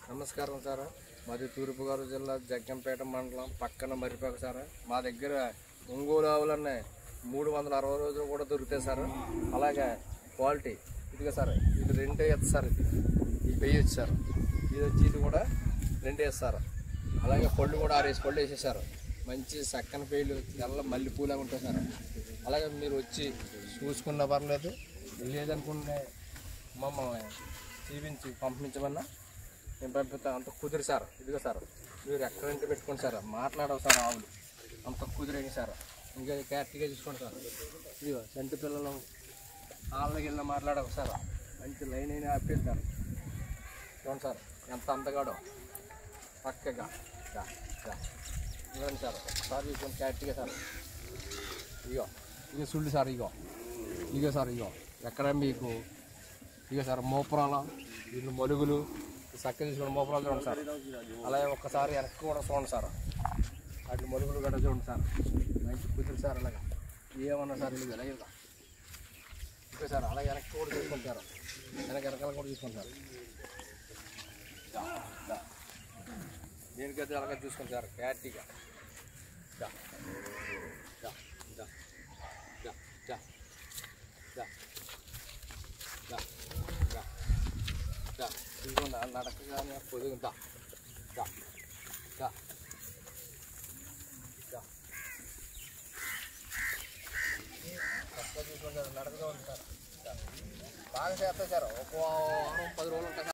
నమస్కారం సార్ మాది తూర్పుగోదావరి జిల్లా జగ్గంపేట మండలం పక్కన మరిపాక సార్ మా దగ్గర ఒంగోలు ఆవులన్నీ మూడు వందల అరవై రోజులు కూడా దొరుకుతాయి సార్ అలాగే క్వాలిటీ ఇదిగా సార్ ఇది రెండే ఎత్తు సార్ ఇది ఈ పెయ్యి వచ్చి సార్ ఇది వచ్చి ఇది కూడా రెండే సార్ అలాగే పళ్ళు కూడా ఆరేసి పళ్ళు వేసేసారు మంచి చక్కని పేర్లు తెల్ల మల్లెపూలాగా ఉంటాయి సార్ అలాగే మీరు వచ్చి చూసుకున్న పర్లేదు లేదనుకుంటే మమ్మల్ని చూపించి పంపించమన్నా నేను పంపిస్తాను అంత కుదిరి సార్ ఇదిగో సార్ మీరు ఎక్కడంటే పెట్టుకోండి సార్ మాట్లాడవు సార్ ఆవులు అంత కుదిరేని సార్ ఇంకా క్యారెక్ట్గా చూసుకోండి సార్ ఇదిగో చంటి పిల్లలు వాళ్ళకి వెళ్ళి మాట్లాడవు సార్ మంచి లైన్ అయినా ఆపేది సార్ చూడండి సార్ ఎంత అందగాడో పక్కగా దా, దా. ఇవ్వండి సార్ ఒకసారి చూసుకోండి క్యారెక్ట్గా సార్ ఇగో ఇగో సుళ్ళు సార్ ఇగో ఇగో సార్ ఇగో ఎక్కడ మీకు ఇగో సార్ మోపురాల వీళ్ళు మలుగులు చక్కగా తీసుకుని మోపురాలు చూడండి సార్ అలాగే ఒక్కసారి వెనక్కి కూడా చూడండి సార్ అటు మలుగులు కూడా చూడండి సార్ మంచి కుదురు సార్ అలాగా ఏమన్నా సార్ ఇది అలాగే ఇంకా సార్ అలాగే వెనక్కి కూడా తీసుకుంటారు వెనక వెనకాల కూడా తీసుకుంటారు దా, దా. దేనికైతే అలాగే చూసుకుంటారు క్లారిటీగా దా. దా, దా, దా, దా, దా, దా, దా, దా. ఇదిగో నా నడక కానీ పొదుగు దా దా దా దా చక్కగా చూసుకుంటారు నడకగా ఉంటారు బాగా చేస్తారు సార్ ఒక వారం పది రోజులు ఉంటారు